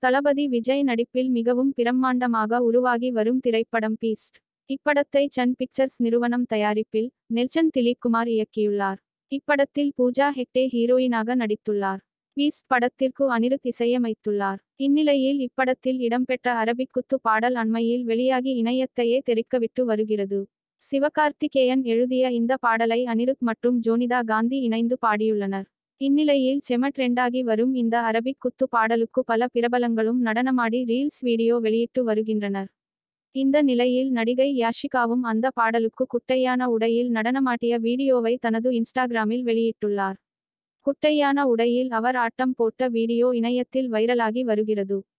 தளபதி விஜய் நடிப்பில் மிகவும் பிரம்மாண்டமாக உருவாகி வரும் திரைப்படம் பீஸ்ட் இப்படத்தை சன் பிக்சர்ஸ் நிறுவனம் தயாரிப்பில் நெல்சன் திலீப்குமார் இயக்கியுள்ளார் இப்படத்தில் பூஜா ஹெக்டே ஹீரோயினாக நடித்துள்ளார் பீஸ்ட் படத்திற்கு அனிருத் இசையமைத்துள்ளார் இந்நிலையில் இப்படத்தில் இடம்பெற்ற அரபிக் குத்து பாடல் அண்மையில் வெளியாகி இணையத்தையே தெறிக்கவிட்டு வருகிறது சிவகார்த்திகேயன் எழுதிய இந்த பாடலை அனிருத் மற்றும் ஜோனிதா காந்தி இணைந்து பாடியுள்ளனர் இந்நிலையில் செம ட்ரெண்டாகி வரும் இந்த அரபிக் குத்து பாடலுக்கு பல பிரபலங்களும் நடனமாடி ரீல்ஸ் வீடியோ வெளியிட்டு வருகின்றனர் இந்த நிலையில் நடிகை யாஷிகாவும் அந்த பாடலுக்கு குட்டையான உடையில் நடனமாட்டிய வீடியோவை தனது இன்ஸ்டாகிராமில் வெளியிட்டுள்ளார் குட்டையான உடையில் அவர் ஆட்டம் போட்ட வீடியோ இணையத்தில் வைரலாகி வருகிறது